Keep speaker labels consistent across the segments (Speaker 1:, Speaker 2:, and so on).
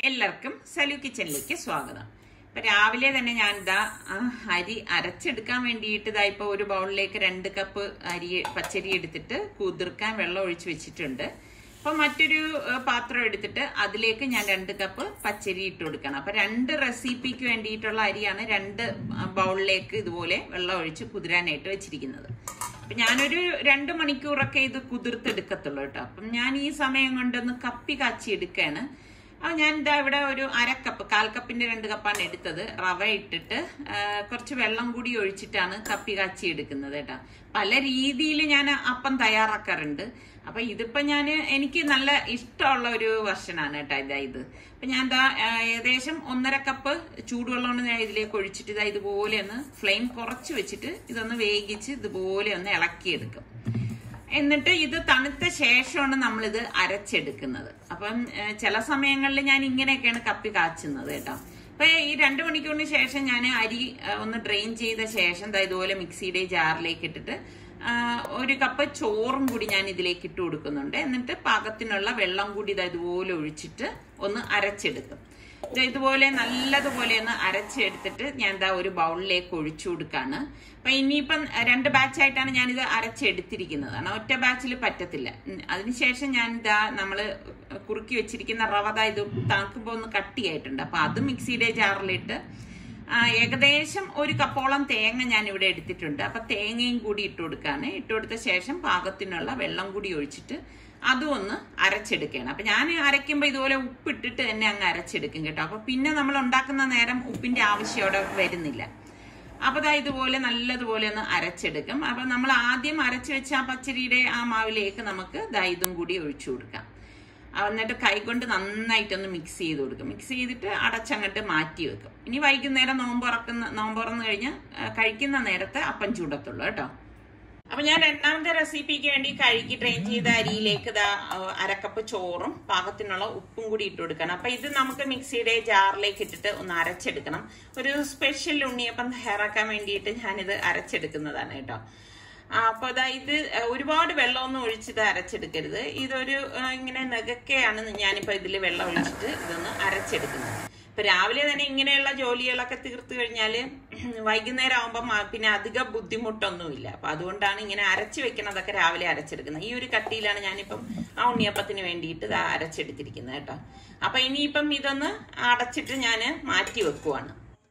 Speaker 1: എല്ലാവർക്കും സലു കിച്ചണിലേക്ക് സ്വാഗതം ഇപ്പൊ രാവിലെ തന്നെ ഞാൻ ഇതാ ആ, അരി അരച്ചെടുക്കാൻ വേണ്ടിയിട്ട് ഇതാ ഇപ്പൊ ഒരു ബൗളിലേക്ക് രണ്ട് കപ്പ് അരി പച്ചരി എടുത്തിട്ട് കുതിർക്കാൻ വെള്ളം ഒഴിച്ച് വെച്ചിട്ടുണ്ട് അപ്പൊ മറ്റൊരു ആ, പാത്രം എടുത്തിട്ട് അതിലേക്ക് ഞാൻ രണ്ട് കപ്പ് പച്ചരി ഇട്ട് കൊടുക്കണം അപ്പൊ രണ്ട് റെസിപ്പിക്ക് വേണ്ടിയിട്ടുള്ള അരിയാണ് രണ്ട് ബൗളിലേക്ക് ഇതുപോലെ വെള്ളം ഒഴിച്ച് കുതിരാനായിട്ട് വെച്ചിരിക്കുന്നത് അപ്പൊ ഞാനൊരു രണ്ട് മണിക്കൂറൊക്കെ ഇത് കുതിർത്തെടുക്കത്തുള്ളൂ കേട്ടോ അപ്പം ഞാൻ ഈ സമയം കൊണ്ടൊന്ന് കപ്പി കാച്ചി എടുക്കാണ് അപ്പൊ ഞാൻ ഇതാ ഇവിടെ ഒരു അരക്കപ്പ് കാൽ കപ്പിന്റെ രണ്ട് കപ്പാണ് എടുത്തത് റവ ഇട്ടിട്ട് ആ, കുറച്ച് വെള്ളം കൂടി ഒഴിച്ചിട്ടാണ് കപ്പി കാച്ചി എടുക്കുന്നത് കേട്ടോ പല രീതിയിൽ ഞാൻ അപ്പം തയ്യാറാക്കാറുണ്ട് അപ്പൊ ഇതിപ്പോ ഞാൻ എനിക്ക് നല്ല ഇഷ്ടമുള്ള ഒരു വെർഷനാണ് കേട്ടോ ഇതാ ഇത് അപ്പൊ ഞാൻ ഇതാ ആ, ഏകദേശം ഒന്നര കപ്പ് ചൂടുവെള്ളമാണ് ഞാൻ ഇതിലേക്ക് ഒഴിച്ചിട്ട് ഇതാ ഇതുപോലെ ഒന്ന് ഫ്ലെയിം കുറച്ച് വെച്ചിട്ട് ഇതൊന്ന് വേവിച്ച് ഇതുപോലെ ഒന്ന് ഇളക്കിയെടുക്കും എന്നിട്ട് ഇത് തണുത്ത ശേഷമാണ് നമ്മളിത് അരച്ചെടുക്കുന്നത് അപ്പം ഏഹ്, ചില സമയങ്ങളിൽ ഞാൻ ഇങ്ങനെയൊക്കെയാണ് കപ്പി കാച്ചുന്നത് കേട്ടോ അപ്പൊ ഈ രണ്ട് മണിക്കൂറിന് ശേഷം ഞാൻ അരി ഏഹ്, ഒന്ന് ഡ്രെയിൻ ചെയ്ത ശേഷം ദാ ഇതുപോലെ മിക്സിയുടെ ജാറിലേക്ക് ഇട്ടിട്ട് ആ, ഒരു കപ്പ് ചോറും കൂടി ഞാൻ ഇതിലേക്ക് ഇട്ട് കൊടുക്കുന്നുണ്ട് എന്നിട്ട് പാകത്തിനുള്ള വെള്ളം കൂടി ഇതാ ഇതുപോലെ ഒഴിച്ചിട്ട് ഒന്ന് അരച്ചെടുക്കും ഇത് ഇതുപോലെ നല്ലതുപോലെ ഒന്ന് അരച്ചെടുത്തിട്ട് ഞാൻ ഇതാ ഒരു ബൗളിലേക്ക് ഒഴിച്ചു കൊടുക്കാണ് അപ്പൊ ഇനിയിപ്പം രണ്ട് ബാച്ചായിട്ടാണ് ഞാനിത് അരച്ചെടുത്തിരിക്കുന്നത് കാരണം ഒറ്റ ബാച്ചിൽ പറ്റത്തില്ല ഉം, അതിനുശേഷം ഞാൻ ഇതാ നമ്മള് കുറുക്കി വെച്ചിരിക്കുന്ന റവ ദാ ഇത് തണുക്കുമ്പോൾ ഒന്ന് കട്ടിയായിട്ടുണ്ട് അപ്പൊ അത് മിക്സിയുടെ ജാറിലിട്ട് ആ, ഏകദേശം ഒരു കപ്പോളം തേങ്ങ ഞാൻ ഇവിടെ എടുത്തിട്ടുണ്ട് അപ്പൊ തേങ്ങയും കൂടി ഇട്ട് കൊടുക്കാണ് ഇട്ട് കൊടുത്ത ശേഷം പാകത്തിനുള്ള വെള്ളം കൂടി ഒഴിച്ചിട്ട് അതും ഒന്ന് അരച്ചെടുക്കുകയാണ് അപ്പൊ ഞാൻ അരയ്ക്കുമ്പോൾ ഇതുപോലെ ഉപ്പിട്ടിട്ട് തന്നെ അങ്ങ് അരച്ചെടുക്കും കേട്ടോ അപ്പൊ പിന്നെ നമ്മൾ ഉണ്ടാക്കുന്ന നേരം ഉപ്പിന്റെ ആവശ്യം അവിടെ വരുന്നില്ല അപ്പൊ ദാ ഇതുപോലെ നല്ലതുപോലെ ഒന്ന് അരച്ചെടുക്കും അപ്പൊ നമ്മൾ ആദ്യം അരച്ചു വെച്ച ആ പച്ചരിയുടെ ആ മാവിലേക്ക് നമുക്ക് ദാ ഇതും കൂടി ഒഴിച്ചു കൊടുക്കാം ആ, എന്നിട്ട് കൈകൊണ്ട് നന്നായിട്ടൊന്ന് മിക്സ് ചെയ്ത് കൊടുക്കും മിക്സ് ചെയ്തിട്ട് അടച്ചങ്ങട്ട് മാറ്റി വെക്കും ഇനി വൈകുന്നേരം നോമ്പുറക്കുന്ന നോമ്പുറന്ന് കഴിഞ്ഞ് ആ, കഴിക്കുന്ന നേരത്തെ അപ്പം ചൂടത്തുള്ളൂ കേട്ടോ അപ്പൊ ഞാൻ രണ്ടാമത്തെ റെസിപ്പിക്ക് വേണ്ടി കഴുകി ഡ്രെയിൻ ചെയ്ത അരിയിലേക്ക് ഇതാ ആ, അരക്കപ്പ് ചോറും പാകത്തിനുള്ള ഉപ്പും കൂടി ഇട്ട് കൊടുക്കണം അപ്പൊ ഇത് നമുക്ക് മിക്സിയുടെ ജാറിലേക്ക് ഇട്ടിട്ട് ഒന്ന് അരച്ചെടുക്കണം ഒരു സ്പെഷ്യൽ ഉണ്ണിയപ്പം തയ്യാറാക്കാൻ വേണ്ടിയിട്ട് ഞാനിത് അരച്ചെടുക്കുന്നതാണ് കേട്ടോ ആ, അപ്പൊ അതാ ഇത് ഒരുപാട് വെള്ളമൊന്നും ഒഴിച്ചിത് അരച്ചെടുക്കരുത് ഇതൊരു ആ, ഇങ്ങനെ നെകക്കെയാണ് ഞാനിപ്പോ ഇതിൽ വെള്ളം ഒഴിച്ചിട്ട് ഇതൊന്ന് അരച്ചെടുക്കുന്നത് ഇപ്പൊ രാവിലെ തന്നെ ഇങ്ങനെയുള്ള ജോലികളൊക്കെ തീർത്തു കഴിഞ്ഞാല് വൈകുന്നേരം ആവുമ്പം ആ, പിന്നെ അധികം ബുദ്ധിമുട്ടൊന്നുമില്ല അപ്പൊ അതുകൊണ്ടാണ് ഇങ്ങനെ അരച്ചു വെക്കണതൊക്കെ രാവിലെ അരച്ചെടുക്കുന്നത് ഈ ഒരു കട്ടിയിലാണ് ഞാനിപ്പം ആ ഉണ്ണിയപ്പത്തിന് വേണ്ടിയിട്ട് ഇത് അരച്ചെടുത്തിരിക്കുന്നത് കേട്ടോ അപ്പൊ ഇനിയിപ്പം ഇതൊന്ന് അടച്ചിട്ട് ഞാൻ മാറ്റി വെക്കുവാണ്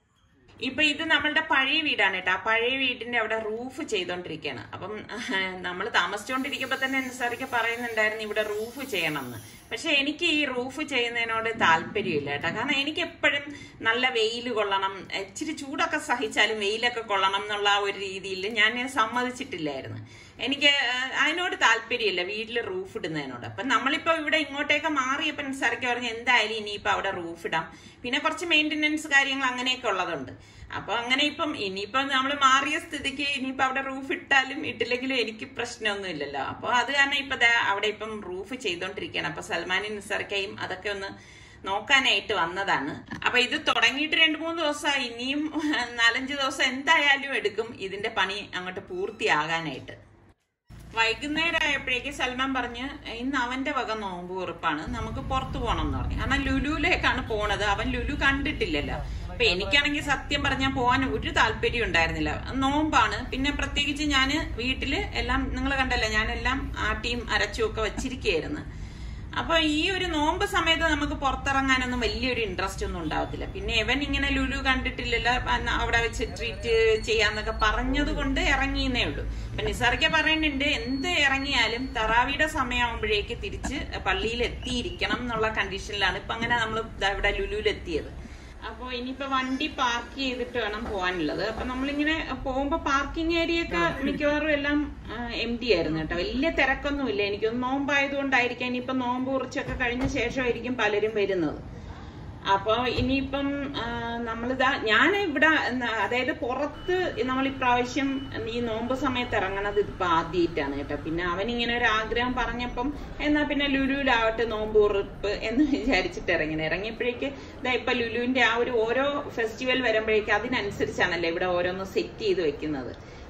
Speaker 1: ഇപ്പൊ ഇത് നമ്മളുടെ പഴയ വീടാണ് കേട്ടോ ആ പഴയ വീടിന്റെ അവിടെ റൂഫ് ചെയ്തോണ്ടിരിക്കുകയാണ് അപ്പം നമ്മൾ താമസിച്ചുകൊണ്ടിരിക്കുമ്പോ തന്നെ അനുസരിച്ച് പറയുന്നുണ്ടായിരുന്നു ഇവിടെ റൂഫ് ചെയ്യണം എന്ന് പക്ഷെ എനിക്ക് ഈ റൂഫ് ചെയ്യുന്നതിനോട് താല്പര്യമില്ല കേട്ടോ കാരണം എനിക്ക് എപ്പോഴും നല്ല വെയിൽ കൊള്ളണം ഇച്ചിരി ചൂടൊക്കെ സഹിച്ചാലും വെയിലൊക്കെ കൊള്ളണം എന്നുള്ള ആ ഒരു രീതിയിൽ ഞാൻ സമ്മതിച്ചിട്ടില്ലായിരുന്നു എനിക്ക് ആ, അതിനോട് താല്പര്യമില്ല വീട്ടിൽ റൂഫ് ഇടുന്നതിനോട് അപ്പൊ നമ്മളിപ്പോ ഇവിടെ ഇങ്ങോട്ടേക്ക് മാറിയപ്പോ നിസ്സാരക്ക് പറഞ്ഞ് എന്തായാലും ഇനിയിപ്പോ അവിടെ റൂഫ് ഇടാം പിന്നെ കുറച്ച് മെയിൻ്റെനൻസ് കാര്യങ്ങൾ അങ്ങനെയൊക്കെ ഉള്ളതുണ്ട് അപ്പൊ അങ്ങനെ ഇപ്പം ഇനിയിപ്പോ നമ്മൾ മാറിയ സ്ഥിതിക്ക് ഇനിയിപ്പോ അവിടെ റൂഫ് ഇട്ടാലും ഇട്ടില്ലെങ്കിലും എനിക്ക് പ്രശ്നമൊന്നും ഇല്ലല്ലോ അപ്പൊ അത് കാരണം ഇപ്പൊ ദാ അവിടെ ഇപ്പം റൂഫ് ചെയ്തോണ്ടിരിക്കുകയാണ് അപ്പൊ സൽമാനും നിസ്സാർക്കയും അതൊക്കെ ഒന്ന് നോക്കാനായിട്ട് വന്നതാണ് അപ്പൊ ഇത് തുടങ്ങിയിട്ട് രണ്ടു മൂന്ന് ദിവസമായി ഇനിയും നാലഞ്ച് ദിവസം എന്തായാലും എടുക്കും ഇതിന്റെ പണി അങ്ങോട്ട് പൂർത്തിയാകാനായിട്ട് വൈകുന്നേരം ആയപ്പോഴേക്ക് സൽമാൻ പറഞ്ഞ് ഇന്ന് അവന്റെ വക നോമ്പ് ഉറപ്പാണ് നമുക്ക് പുറത്തു പോകണം എന്ന് പറഞ്ഞു കാരണം ലുലുവിലേക്കാണ് പോണത് അവൻ ലുലു കണ്ടിട്ടില്ലല്ലോ അപ്പൊ എനിക്കാണെങ്കിൽ സത്യം പറഞ്ഞാൽ പോകാൻ ഒരു താല്പര്യം ഉണ്ടായിരുന്നില്ല നോമ്പാണ് പിന്നെ പ്രത്യേകിച്ച് ഞാന് വീട്ടില് എല്ലാം നിങ്ങൾ കണ്ടല്ലോ ഞാനെല്ലാം ആട്ടിയും അരച്ചും ഒക്കെ വെച്ചിരിക്കുകയായിരുന്നു അപ്പൊ ഈ ഒരു നോമ്പ് സമയത്ത് നമുക്ക് പുറത്തിറങ്ങാനൊന്നും വലിയൊരു ഇൻട്രസ്റ്റ് ഒന്നും ഉണ്ടാവത്തില്ല പിന്നെ എവൻ ഇങ്ങനെ ലുലു കണ്ടിട്ടില്ലല്ലോ അന്ന് അവിടെ വെച്ച് ട്രീറ്റ് ചെയ്യാന്നൊക്കെ പറഞ്ഞത് കൊണ്ട് ഇറങ്ങിയെന്നേ ഉള്ളൂ അപ്പൊ നിസാറിക്ക പറയുന്നുണ്ട് എന്ത് ഇറങ്ങിയാലും തറാവിയുടെ സമയമാകുമ്പോഴേക്ക് തിരിച്ച് പള്ളിയിൽ എത്തിയിരിക്കണം എന്നുള്ള കണ്ടീഷനിലാണ് ഇപ്പൊ അങ്ങനെ നമ്മൾ ഇവിടെ ലുലുവിൽ എത്തിയത് അപ്പൊ ഇനിയിപ്പോ വണ്ടി പാർക്ക് ചെയ്തിട്ട് വേണം പോകാനുള്ളത് അപ്പൊ നമ്മളിങ്ങനെ പോകുമ്പോ പാർക്കിംഗ് ഏരിയ ഒക്കെ മിക്കവാറും എല്ലാം എം ഡി ആയിരുന്നു കേട്ടോ വലിയ തിരക്കൊന്നുമില്ല എനിക്കൊന്ന് നോമ്പായതുകൊണ്ടായിരിക്കാം ഇനിയിപ്പോ നോമ്പ് കുറിച്ചൊക്കെ കഴിഞ്ഞ ശേഷമായിരിക്കും പലരും വരുന്നത് അപ്പൊ ഇനിയിപ്പം ആ, നമ്മളിതാ ഞാൻ ഇവിടെ ന- അതായത് പുറത്ത് നമ്മൾ ഇപ്രാവശ്യം ഈ നോമ്പ് സമയത്ത് ഇറങ്ങണത് ഇതിപ്പോ ആദ്യമായിട്ടാണ് കേട്ടോ പിന്നെ അവൻ ഇങ്ങനെ ഒരു ആഗ്രഹം പറഞ്ഞപ്പം എന്നാ പിന്നെ ലുലുവിലാവട്ടെ നോമ്പ് ഉറപ്പ് എന്ന് വിചാരിച്ചിട്ട് ഇറങ്ങിയത് ഇറങ്ങിയപ്പോഴേക്ക് ഇതാ ഇപ്പൊ ലുലുവിന്റെ ആ ഒരു ഓരോ ഫെസ്റ്റിവൽ വരുമ്പോഴേക്ക് അതിനനുസരിച്ചാണല്ലോ ഇവിടെ ഓരോന്ന് സെറ്റ് ചെയ്ത് വെക്കുന്നത്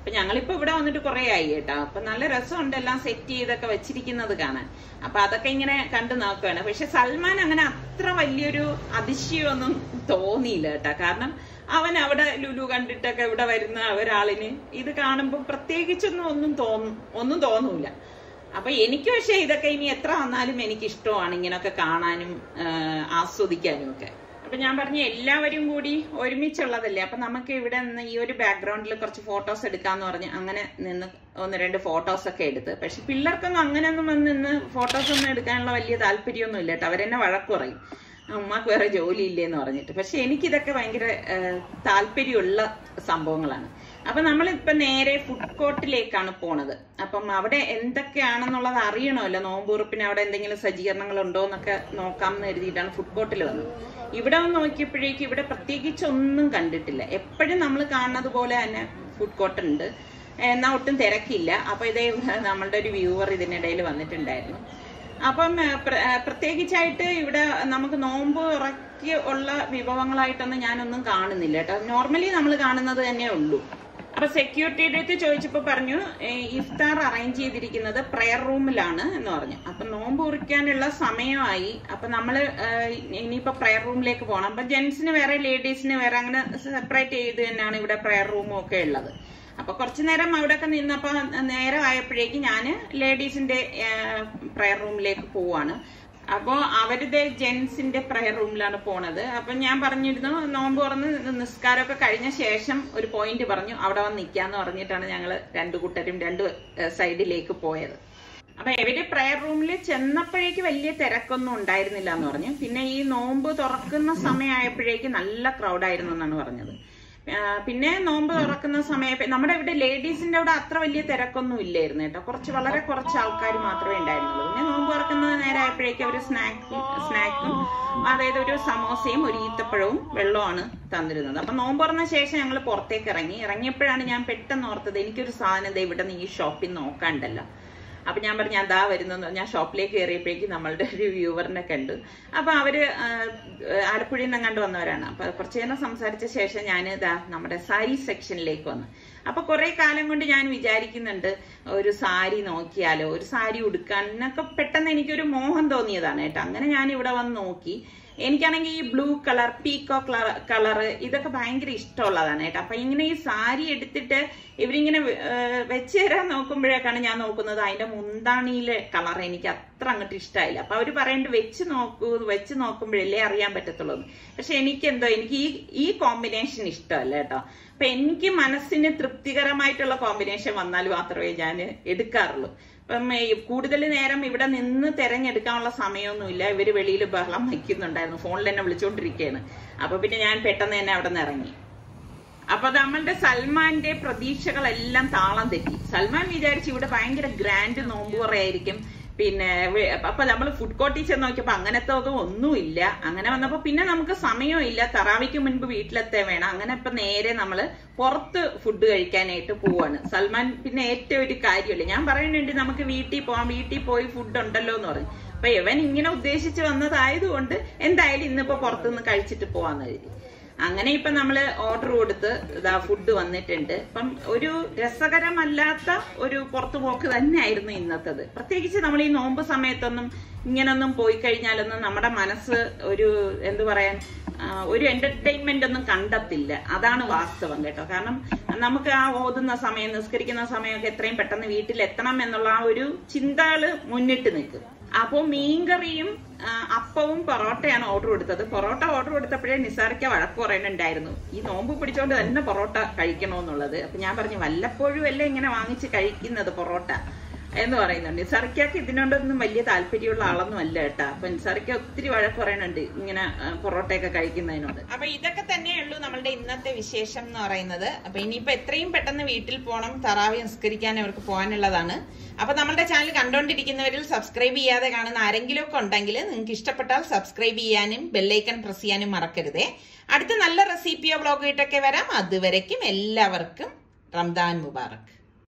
Speaker 1: അപ്പൊ ഞങ്ങളിപ്പോ ഇവിടെ വന്നിട്ട് കുറെ ആയി കേട്ടോ അപ്പൊ നല്ല രസമുണ്ട് എല്ലാം സെറ്റ് ചെയ്തൊക്കെ വെച്ചിരിക്കുന്നത് കാണാൻ അപ്പൊ അതൊക്കെ ഇങ്ങനെ കണ്ടു നോക്കുകയാണ് പക്ഷെ സൽമാൻ അങ്ങനെ അത്ര വലിയൊരു അതിശയമൊന്നും തോന്നിയില്ല കേട്ടോ കാരണം അവൻ അവിടെ ലുലു കണ്ടിട്ടൊക്കെ ഇവിടെ വരുന്ന ഒരാളിന് ഇത് കാണുമ്പോൾ പ്രത്യേകിച്ചൊന്നും ഒന്നും തോന്നും ഒന്നും തോന്നൂല അപ്പൊ എനിക്ക് പക്ഷെ ഇതൊക്കെ ഇനി എത്ര വന്നാലും എനിക്ക് ഇഷ്ടമാണ് ഇങ്ങനൊക്കെ കാണാനും ആ, ആസ്വദിക്കാനും ഒക്കെ അപ്പൊ ഞാൻ പറഞ്ഞ എല്ലാവരും കൂടി ഒരുമിച്ചുള്ളതല്ലേ അപ്പൊ നമുക്ക് ഇവിടെ നിന്ന് ഈ ഒരു ബാക്ക്ഗ്രൗണ്ടിൽ കുറച്ച് ഫോട്ടോസ് എടുക്കാന്ന് പറഞ്ഞ് അങ്ങനെ നിന്ന് ഒന്ന് രണ്ട് ഫോട്ടോസ് ഒക്കെ എടുത്ത് പക്ഷെ പിള്ളേർക്കൊന്നും അങ്ങനെയൊന്നും വന്ന് നിന്ന് ഫോട്ടോസ് ഒന്നും എടുക്കാനുള്ള വലിയ താല്പര്യമൊന്നും ഇല്ല കേട്ടോ അവരെന്നെ വഴക്ക് പറയും അമ്മക്ക് വേറെ ജോലി ഇല്ലേന്ന് പറഞ്ഞിട്ട് പക്ഷെ എനിക്കിതൊക്കെ ഭയങ്കര ആ, താല്പര്യമുള്ള സംഭവങ്ങളാണ് അപ്പൊ നമ്മളിപ്പൊ നേരെ ഫുഡ് കോർട്ടിലേക്കാണ് പോണത് അപ്പം അവിടെ എന്തൊക്കെയാണെന്നുള്ളത് അറിയണമല്ലോ നോമ്പുറുപ്പിന് അവിടെ എന്തെങ്കിലും സജ്ജീകരണങ്ങൾ ഉണ്ടോ എന്നൊക്കെ നോക്കാം എന്ന് കരുതിയിട്ടാണ് ഫുഡ് കോർട്ടിൽ വന്നത് ഇവിടെ വന്ന് നോക്കിയപ്പോഴേക്കും ഇവിടെ പ്രത്യേകിച്ച് ഒന്നും കണ്ടിട്ടില്ല എപ്പോഴും നമ്മൾ കാണുന്നത് പോലെ തന്നെ ഫുഡ് കോർട്ട് ഉണ്ട് എന്നാ ഒട്ടും തിരക്കില്ല അപ്പൊ ഇതേ നമ്മളുടെ ഒരു വ്യൂവർ ഇതിനിടയിൽ വന്നിട്ടുണ്ടായിരുന്നു അപ്പം ഏഹ്, പ്ര- ഏഹ്, പ്രത്യേകിച്ചായിട്ട് ഇവിടെ നമുക്ക് നോമ്പ് ഇറക്കി ഉള്ള വിഭവങ്ങളായിട്ടൊന്നും ഞാനൊന്നും കാണുന്നില്ല കേട്ടോ നോർമലി നമ്മൾ കാണുന്നത് തന്നെ ഉള്ളൂ അപ്പൊ സെക്യൂരിറ്റിയുടെ അടുത്ത് ചോദിച്ചപ്പോ പറഞ്ഞു ഏഹ്, ഇഫ്താർ അറേഞ്ച് ചെയ്തിരിക്കുന്നത് പ്രെയർ റൂമിലാണ് എന്ന് പറഞ്ഞു അപ്പൊ നോമ്പ് കുറിക്കാനുള്ള സമയമായി അപ്പൊ നമ്മള് ഏഹ്, ഇനിയിപ്പോ പ്രെയർ റൂമിലേക്ക് പോകണം അപ്പൊ ജെന്റ്സിന് വേറെ ലേഡീസിന് വേറെ അങ്ങനെ സെപ്പറേറ്റ് ചെയ്ത് തന്നെയാണ് ഇവിടെ പ്രെയർ റൂമും ഒക്കെ ഉള്ളത് അപ്പൊ കുറച്ചു നേരം അവിടെ ഒക്കെ നിന്നപ്പോ നേരം ആയപ്പോഴേക്ക് ഞാൻ ലേഡീസിന്റെ പ്രയർ റൂമിലേക്ക് പോവാണ് അപ്പോ അവരുടെ ജെന്റ്സിന്റെ പ്രയർ റൂമിലാണ് പോണത് അപ്പൊ ഞാൻ പറഞ്ഞിരുന്നു നോമ്പ് തുറന്ന് നിസ്കാരമൊക്കെ കഴിഞ്ഞ ശേഷം ഒരു പോയിന്റ് പറഞ്ഞു അവിടെ വന്ന് നിൽക്കാന്ന് പറഞ്ഞിട്ടാണ് ഞങ്ങൾ രണ്ടു കൂട്ടരും രണ്ട് സൈഡിലേക്ക് പോയത് അപ്പൊ എവിടെ പ്രയർ റൂമിൽ ചെന്നപ്പോഴേക്ക് വലിയ തിരക്കൊന്നും ഉണ്ടായിരുന്നില്ല എന്ന് പറഞ്ഞു പിന്നെ ഈ നോമ്പ് തുറക്കുന്ന സമയമായപ്പോഴേക്ക് നല്ല ക്രൗഡായിരുന്നു എന്നാണ് പറഞ്ഞത് ആ, പിന്നെ നോമ്പ് തുറക്കുന്ന സമയം നമ്മുടെ ഇവിടെ ലേഡീസിന്റെ അവിടെ അത്ര വലിയ തിരക്കൊന്നും ഇല്ലായിരുന്നു കേട്ടോ കുറച്ച് വളരെ കുറച്ച് ആൾക്കാർ മാത്രമേ ഉണ്ടായിരുന്നുള്ളൂ പിന്നെ നോമ്പ് തുറക്കുന്ന നേരമായപ്പോഴേക്കും അവർ സ്നാക്ക് സ്നാക്കും അതായത് ഒരു സമോസയും ഒരു ഈത്തപ്പഴവും വെള്ളമാണ് തന്നിരുന്നത് അപ്പൊ നോമ്പ് തുറന്ന ശേഷം ഞങ്ങൾ പുറത്തേക്ക് ഇറങ്ങി ഇറങ്ങിയപ്പോഴാണ് ഞാൻ പെട്ടെന്ന് ഓർത്തത് എനിക്കൊരു സാധനം ദേ ഇവിടെ നിന്ന് ഈ ഷോപ്പിൽ നോക്കാണ്ടല്ലോ അപ്പൊ ഞാൻ പറഞ്ഞു അതാ വരുന്നു ഞാൻ ഷോപ്പിലേക്ക് കയറിയപ്പോഴേക്കും നമ്മളുടെ ഒരു വ്യൂവറിനെ കണ്ടു അപ്പൊ അവര് ആ, ആലപ്പുഴയിൽ നിന്ന് കണ്ടു വന്നവരാണ് അപ്പൊ കുറച്ചു നേരം സംസാരിച്ച ശേഷം ഞാൻ ഇതാ നമ്മുടെ സാരി സെക്ഷനിലേക്ക് വന്നു അപ്പൊ കുറെ കാലം കൊണ്ട് ഞാൻ വിചാരിക്കുന്നുണ്ട് ഒരു സാരി നോക്കിയാലോ ഒരു സാരി ഉടുക്കാൻ എന്നൊക്കെ പെട്ടെന്ന് എനിക്കൊരു മോഹം തോന്നിയതാണ് കേട്ടോ അങ്ങനെ ഞാൻ ഇവിടെ വന്ന് നോക്കി എനിക്കാണെങ്കിൽ ഈ ബ്ലൂ കളർ പീക്കോ കളർ ഇതൊക്കെ ഭയങ്കര ഇഷ്ടമുള്ളതാണ് കേട്ടോ അപ്പൊ ഇങ്ങനെ ഈ സാരി എടുത്തിട്ട് ഇവരിങ്ങനെ വെ- ഏഹ് വെച്ച് തരാൻ നോക്കുമ്പോഴേക്കാണ് ഞാൻ നോക്കുന്നത് അതിന്റെ മുന്താണിയിലെ കളർ എനിക്ക് അത്ര അങ്ങോട്ട് ഇഷ്ടമായില്ല അപ്പൊ അവര് പറയുന്നത് വെച്ച് നോക്കൂ വെച്ച് നോക്കുമ്പോഴല്ലേ അറിയാൻ പറ്റത്തുള്ളൂ എന്ന്. പക്ഷെ എനിക്ക് എന്തോ എനിക്ക് ഈ ഈ കോമ്പിനേഷൻ ഇഷ്ടമല്ല കേട്ടോ അപ്പൊ എനിക്ക് മനസ്സിന് തൃപ്തികരമായിട്ടുള്ള കോമ്പിനേഷൻ വന്നാൽ മാത്രമേ ഞാൻ എടുക്കാറുള്ളൂ അപ്പം ഈ കൂടുതൽ നേരം ഇവിടെ നിന്ന് തെരഞ്ഞെടുക്കാനുള്ള സമയമൊന്നുമില്ല ഇവര് വെളിയിൽ ബഹളം വയ്ക്കുന്നുണ്ടായിരുന്നു ഫോണിൽ എന്നെ വിളിച്ചുകൊണ്ടിരിക്കുകയാണ് അപ്പൊ പിന്നെ ഞാൻ പെട്ടെന്ന് തന്നെ അവിടെ നിന്ന് ഇറങ്ങി അപ്പൊ നമ്മളുടെ സൽമാന്റെ പ്രതീക്ഷകളെല്ലാം താളം തെറ്റി സൽമാൻ വിചാരിച്ചു ഇവിടെ ഭയങ്കര ഗ്രാൻഡ് നോമ്പുറയായിരിക്കും പിന്നെ വെ- അപ്പൊ നമ്മൾ ഫുഡ് കോർട്ടിൽ ചെന്ന് നോക്കിയപ്പോ അങ്ങനത്തെ ഒന്നും ഒന്നുമില്ല അങ്ങനെ വന്നപ്പോ പിന്നെ നമുക്ക് സമയവും ഇല്ല തറാവിക്ക് മുൻപ് വീട്ടിലെത്തേ വേണം അങ്ങനെ ഇപ്പൊ നേരെ നമ്മള് പുറത്ത് ഫുഡ് കഴിക്കാനായിട്ട് പോവാണ് സൽമാൻ പിന്നെ ഏറ്റവും ഒരു കാര്യമല്ലേ ഞാൻ പറയുന്നുണ്ട് നമുക്ക് വീട്ടിൽ പോവാം വീട്ടിൽ പോയി ഫുഡ് ഉണ്ടല്ലോ എന്ന് പറഞ്ഞു അപ്പൊ ഇവൻ ഇങ്ങനെ ഉദ്ദേശിച്ച് വന്നതായതുകൊണ്ട് എന്തായാലും ഇന്നിപ്പോ പുറത്തുനിന്ന് കഴിച്ചിട്ട് പോവാന്ന് കരുതി അങ്ങനെ ഇപ്പൊ നമ്മള് ഓർഡർ കൊടുത്ത് ഇതാ ഫുഡ് വന്നിട്ടുണ്ട് അപ്പം ഒരു രസകരമല്ലാത്ത ഒരു പുറത്തുപോക്ക് തന്നെയായിരുന്നു ഇന്നത്തത് പ്രത്യേകിച്ച് നമ്മൾ ഈ നോമ്പ് സമയത്തൊന്നും ഇങ്ങനൊന്നും പോയി കഴിഞ്ഞാലൊന്നും നമ്മുടെ മനസ്സ് ഒരു എന്തു പറയാൻ ആ, ഒരു എന്റർടൈൻമെന്റ് ഒന്നും കണ്ടെത്തില്ല അതാണ് വാസ്തവം കേട്ടോ കാരണം നമുക്ക് ആ ഓതുന്ന സമയം നിസ്കരിക്കുന്ന സമയമൊക്കെ എത്രയും പെട്ടെന്ന് വീട്ടിലെത്തണം എന്നുള്ള ആ ഒരു ചിന്തകള് മുന്നിട്ട് നിൽക്കും അപ്പോ മീൻകറിയും ആ, അപ്പവും പൊറോട്ടയാണ് ഓർഡർ കൊടുത്തത് പൊറോട്ട ഓർഡർ കൊടുത്തപ്പോഴേ നിസാറിക്ക വഴക്ക് പറയുന്നുണ്ടായിരുന്നു ഈ നോമ്പ് പിടിച്ചോണ്ട് തന്നെ പൊറോട്ട കഴിക്കണമെന്നുള്ളത് അപ്പൊ ഞാൻ പറഞ്ഞു വല്ലപ്പോഴും അല്ലേ ഇങ്ങനെ വാങ്ങിച്ച് കഴിക്കുന്നത് പൊറോട്ട എന്ന് പറയുന്നുണ്ട് നിസാറിക്കക്ക് ഇതിനോടൊന്നും വലിയ താല്പര്യമുള്ള ആളൊന്നും അല്ല കേട്ടാ അപ്പൊ നിസാറിക്ക ഒത്തിരി വഴക്ക് പറയുന്നുണ്ട് ഇങ്ങനെ ആ, പൊറോട്ടയൊക്കെ കഴിക്കുന്നതിനോട് അപ്പൊ ഇതൊക്കെ തന്നെയുള്ളൂ നമ്മളുടെ ഇന്നത്തെ വിശേഷം എന്ന് പറയുന്നത് അപ്പൊ ഇനിയിപ്പോ എത്രയും പെട്ടെന്ന് വീട്ടിൽ പോകണം തറാവി നിസ്കരിക്കാൻ അവർക്ക് പോകാനുള്ളതാണ് അപ്പൊ നമ്മളുടെ ചാനൽ കണ്ടുകൊണ്ടിരിക്കുന്നവരിൽ സബ്സ്ക്രൈബ് ചെയ്യാതെ കാണുന്ന ആരെങ്കിലും ഒക്കെ ഉണ്ടെങ്കിൽ നിങ്ങൾക്ക് ഇഷ്ടപ്പെട്ടാൽ സബ്സ്ക്രൈബ് ചെയ്യാനും ബെല്ലൈക്കൺ പ്രസ് ചെയ്യാനും മറക്കരുതേ അടുത്ത നല്ല റെസിപ്പിയോ വ്ളോഗായിട്ടൊക്കെ വരാം അതുവരയ്ക്കും എല്ലാവർക്കും റംദാൻ മുബാറക്